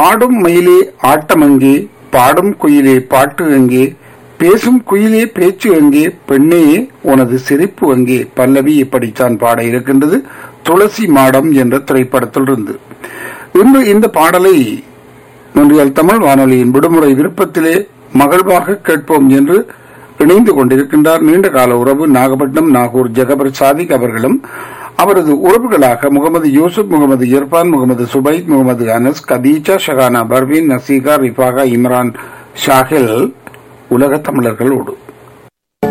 ஆடும் மயிலே ஆட்டம் எங்கே பாடும் குயிலே பாட்டு எங்கே பேசும் குயிலே பேச்சு எங்கே பெண்ணே உனது சிரிப்பு எங்கே பல்லவி இப்படித்தான் பாட இருக்கின்றது துளசி மாடம் என்ற திரைப்படத்திலிருந்து இன்று இந்த பாடலை முன்றியல் தமிழ் வானொலியின் விடுமுறை விருப்பத்திலே மகிழ்வாக கேட்போம் என்று இணைந்து கொண்டிருக்கின்றார் நீண்ட கால உறவு நாகப்பட்டினம் நாகூர் ஜெகபர் சாதிக் அவர்களும் அவரது உறவுகளாக முகமது யூசுப் முகமது இர்பான் முகமது சுபைத் முகமது அனஸ் கதீஜா ஷகானா பர்வீன் நசீகா ரிஃபாகா இம்ரான் ஷாஹில் உலக தமிழர்களோடு